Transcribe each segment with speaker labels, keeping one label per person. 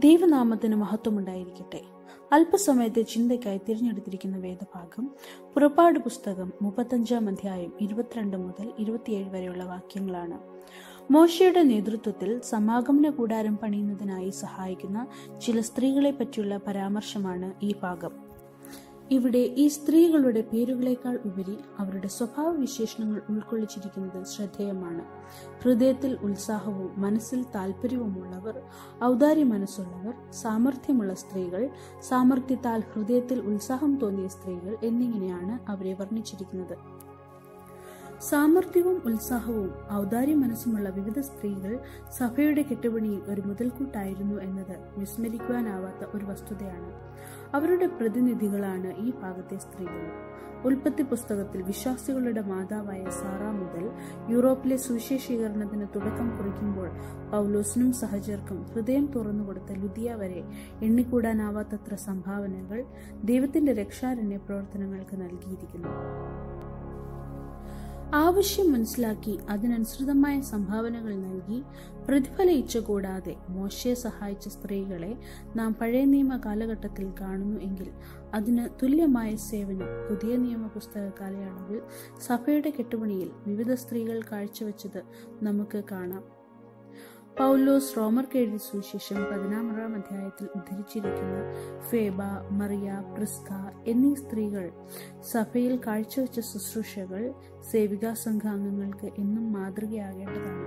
Speaker 1: ദൈവനാമത്തിന് മഹത്വമുണ്ടായിരിക്കട്ടെ അല്പസമയത്തെ ചിന്തയ്ക്കായി തിരഞ്ഞെടുത്തിരിക്കുന്ന വേദഭാഗം പുറപ്പാട് പുസ്തകം മുപ്പത്തഞ്ചാം അധ്യായം ഇരുപത്തിരണ്ട് മുതൽ ഇരുപത്തിയേഴ് വരെയുള്ള വാക്യങ്ങളാണ് മോശയുടെ നേതൃത്വത്തിൽ സമാഗമന കൂടാരം പണിയുന്നതിനായി സഹായിക്കുന്ന ചില സ്ത്രീകളെ പറ്റിയുള്ള പരാമർശമാണ് ഈ ഭാഗം ഇവിടെ ഈ സ്ത്രീകളുടെ പേരുകളേക്കാൾ ഉപരി അവരുടെ സ്വഭാവ വിശേഷണങ്ങൾ ഉൾക്കൊള്ളിച്ചിരിക്കുന്നത് ശ്രദ്ധേയമാണ് ഹൃദയത്തിൽ ഉത്സാഹവും മനസ്സിൽ താല്പര്യവുമുള്ളവർ ഔദാര്യ മനസ്സുള്ളവർ സാമർഥ്യമുള്ള സ്ത്രീകൾ സാമർഥ്യത്താൽ ഹൃദയത്തിൽ ഉത്സാഹം തോന്നിയ സ്ത്രീകൾ എന്നിങ്ങനെയാണ് അവരെ വർണ്ണിച്ചിരിക്കുന്നത് സാമർഥ്യവും ഉത്സാഹവും ഔദാര്യ മനസ്സുമുള്ള വിവിധ സ്ത്രീകൾ സഭയുടെ കെട്ടുപണിയിൽ ഒരു മുതൽക്കൂട്ടായിരുന്നു എന്നത് വിസ്മരിക്കുവാനാവാത്ത ഒരു വസ്തുതയാണ് അവരുടെ പ്രതിനിധികളാണ് ഈ ഭാഗത്തെ സ്ത്രീകൾ ഉൽപ്പത്തി പുസ്തകത്തിൽ വിശ്വാസികളുടെ മാതാവായ സാറ മുതൽ യൂറോപ്പിലെ സുവിശേഷീകരണത്തിന് തുടക്കം കുറിക്കുമ്പോൾ പൗലോസിനും സഹചർക്കും ഹൃദയം തുറന്നുകൊടുത്ത ലുദിയ വരെ എണ്ണിക്കൂടാനാവാത്തത്ര സംഭാവനകൾ ദൈവത്തിന്റെ രക്ഷാരണ്യ പ്രവർത്തനങ്ങൾക്ക് നൽകിയിരിക്കുന്നു ആവശ്യം മനസ്സിലാക്കി അതിനനുസൃതമായ സംഭാവനകൾ നൽകി പ്രതിഫല ഇച്ഛ കൂടാതെ മോശയെ സഹായിച്ച സ്ത്രീകളെ നാം പഴയ നിയമ കാലഘട്ടത്തിൽ കാണുന്നു എങ്കിൽ അതിന് തുല്യമായ സേവനം പുതിയ നിയമ പുസ്തക കാലയളവിൽ സഭയുടെ കെട്ടുപണിയിൽ വിവിധ സ്ത്രീകൾ കാഴ്ചവെച്ചത് നമുക്ക് കാണാം പൗലോസ് റോമർക്ക് എഴുതിയ സുവിശേഷം പതിനാറാം അധ്യായത്തിൽ ഉദ്ധരിച്ചിരിക്കുന്ന ഫേബ മറിയ പ്രിസ്ക എന്നീ സ്ത്രീകൾ സഭയിൽ കാഴ്ചവെച്ച ശുശ്രൂഷകൾ സേവികാ സംഘാംഗങ്ങൾക്ക് എന്നും മാതൃകയാകേണ്ടതാണ്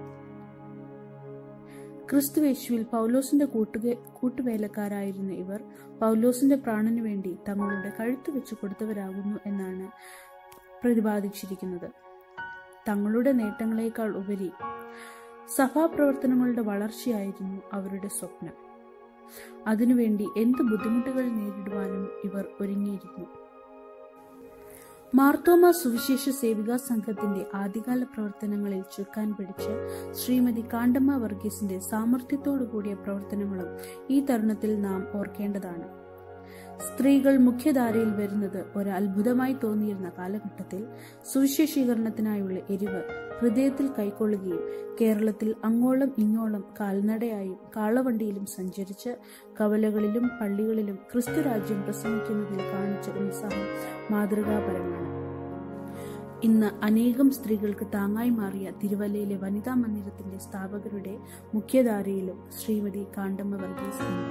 Speaker 1: ക്രിസ്തുവേശുവിൽ പൗലോസിന്റെ കൂട്ടുക കൂട്ടുവേലക്കാരായിരുന്ന ഇവർ പൗലോസിന്റെ പ്രാണനു വേണ്ടി തങ്ങളുടെ കഴുത്ത് വെച്ച് കൊടുത്തവരാകുന്നു എന്നാണ് പ്രതിപാദിച്ചിരിക്കുന്നത് തങ്ങളുടെ നേട്ടങ്ങളെക്കാൾ ഉപരി സഭാപ്രവർത്തനങ്ങളുടെ വളർച്ചയായിരുന്നു അവരുടെ സ്വപ്നം അതിനുവേണ്ടി എന്ത് ബുദ്ധിമുട്ടുകൾ നേരിടുവാനും ഇവർ ഒരുങ്ങിയിരുന്നു മാർത്തോമ സുവിശേഷ സേവികാ സംഘത്തിന്റെ ആദ്യകാല പ്രവർത്തനങ്ങളിൽ ചുക്കാൻ പിടിച്ച് ശ്രീമതി കാണ്ടമ്മ വർഗീസിന്റെ സാമർഥ്യത്തോടു കൂടിയ പ്രവർത്തനങ്ങളും ഈ തരുണത്തിൽ നാം ഓർക്കേണ്ടതാണ് സ്ത്രീകൾ മുഖ്യധാരയിൽ വരുന്നത് ഒരു അത്ഭുതമായി തോന്നിയിരുന്ന കാലഘട്ടത്തിൽ സുവിശേഷീകരണത്തിനായുള്ള എരിവ് ഹൃദയത്തിൽ കൈക്കൊള്ളുകയും കേരളത്തിൽ അങ്ങോളം ഇങ്ങോളം കാൽനടയായും കാളവണ്ടിയിലും സഞ്ചരിച്ച് കവലകളിലും പള്ളികളിലും ക്രിസ്തുരാജ്യം പ്രസംഗിക്കുന്നതിൽ കാണിച്ച ഉത്സാഹം മാതൃകാപരമാണ് ഇന്ന് അനേകം സ്ത്രീകൾക്ക് താങ്ങായി മാറിയ തിരുവല്ലയിലെ വനിതാ മന്ദിരത്തിന്റെ സ്ഥാപകരുടെ മുഖ്യധാരയിലും ശ്രീമതി കാണ്ടമ്മ വർഗീസ് ഉണ്ട്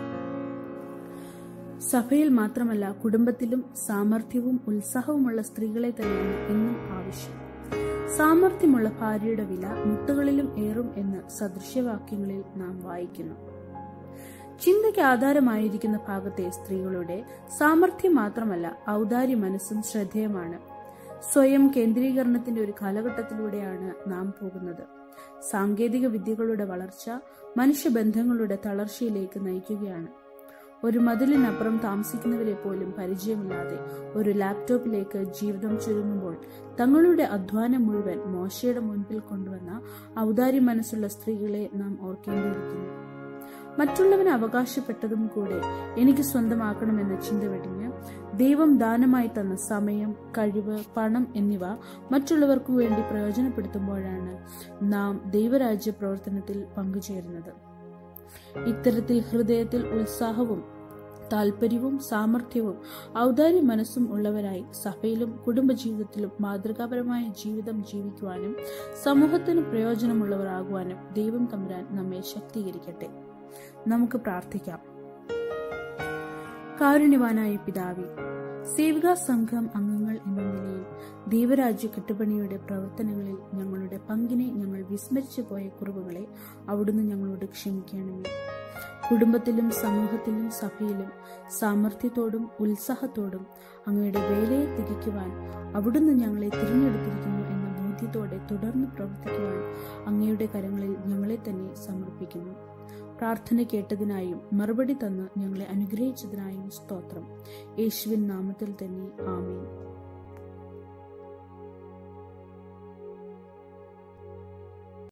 Speaker 1: സഭയിൽ മാത്രമല്ല കുടുംബത്തിലും സാമർഥ്യവും ഉത്സാഹവുമുള്ള സ്ത്രീകളെ തന്നെയാണ് എന്നും ആവശ്യം സാമർഥ്യമുള്ള ഭാര്യയുടെ വില മുത്തുകളിലും ഏറും എന്ന് സദൃശ്യവാക്യങ്ങളിൽ നാം വായിക്കുന്നു ചിന്തയ്ക്ക് ആധാരമായിരിക്കുന്ന ഭാഗത്തെ സ്ത്രീകളുടെ സാമർഥ്യം മാത്രമല്ല ഔദാര്യ മനസ്സും ശ്രദ്ധേയമാണ് സ്വയം കേന്ദ്രീകരണത്തിന്റെ ഒരു കാലഘട്ടത്തിലൂടെയാണ് നാം പോകുന്നത് സാങ്കേതിക വിദ്യകളുടെ വളർച്ച മനുഷ്യബന്ധങ്ങളുടെ തളർച്ചയിലേക്ക് നയിക്കുകയാണ് ഒരു മതിലിനപ്പുറം താമസിക്കുന്നവരെ പോലും പരിചയമില്ലാതെ ഒരു ലാപ്ടോപ്പിലേക്ക് ജീവിതം ചുരുങ്ങുമ്പോൾ തങ്ങളുടെ അധ്വാനം മുഴുവൻ മോശയുടെ മുൻപിൽ കൊണ്ടുവന്ന ഔദാര്യ മനസ്സുള്ള സ്ത്രീകളെ നാം ഓർക്കേണ്ടിയിരിക്കുന്നു മറ്റുള്ളവന് അവകാശപ്പെട്ടതും കൂടെ എനിക്ക് സ്വന്തമാക്കണമെന്ന ചിന്ത വെടിഞ്ഞ് ദൈവം ദാനമായി തന്ന സമയം കഴിവ് പണം എന്നിവ മറ്റുള്ളവർക്കു വേണ്ടി പ്രയോജനപ്പെടുത്തുമ്പോഴാണ് നാം ദൈവരാജ്യ പ്രവർത്തനത്തിൽ പങ്കുചേരുന്നത് ഇത്തരത്തിൽ ഹൃദയത്തിൽ ഉത്സാഹവും താല്പര്യവും സാമർഥ്യവും ഔദാര്യ മനസ്സും ഉള്ളവരായി സഭയിലും കുടുംബജീവിതത്തിലും മാതൃകാപരമായ ജീവിതം ജീവിക്കുവാനും സമൂഹത്തിന് പ്രയോജനമുള്ളവരാകുവാനും ദൈവം തമ്പുരാൻ നമ്മെ ശക്തീകരിക്കട്ടെ നമുക്ക് പ്രാർത്ഥിക്കാം കാരുണ്യവാനായ പിതാവി സേവികാ സംഘം അംഗങ്ങൾ എന്ന നിലയിൽ ദൈവരാജ്യ കെട്ടുപണിയുടെ പ്രവർത്തനങ്ങളിൽ ഞങ്ങളുടെ പങ്കിനെ ഞങ്ങൾ വിസ്മരിച്ചു പോയ കുറവുകളെ അവിടുന്ന് ഞങ്ങളോട് ക്ഷമിക്കണമേ കുടുംബത്തിലും സമൂഹത്തിലും സഭയിലും സാമർഥ്യത്തോടും ഉത്സാഹത്തോടും അങ്ങയുടെ വേലയെ തികയ്ക്കുവാൻ അവിടുന്ന് ഞങ്ങളെ തിരഞ്ഞെടുത്തിരിക്കുന്നു എന്ന ബോധ്യത്തോടെ തുടർന്ന് പ്രവർത്തിക്കുവാൻ അങ്ങയുടെ കരങ്ങളിൽ ഞങ്ങളെ തന്നെ സമർപ്പിക്കുന്നു പ്രാർത്ഥന കേട്ടതിനായും മറുപടി തന്ന് ഞങ്ങളെ അനുഗ്രഹിച്ചതിനായും സ്തോത്രം യേശുവിൻ നാമത്തിൽ തന്നെ ആമേൻ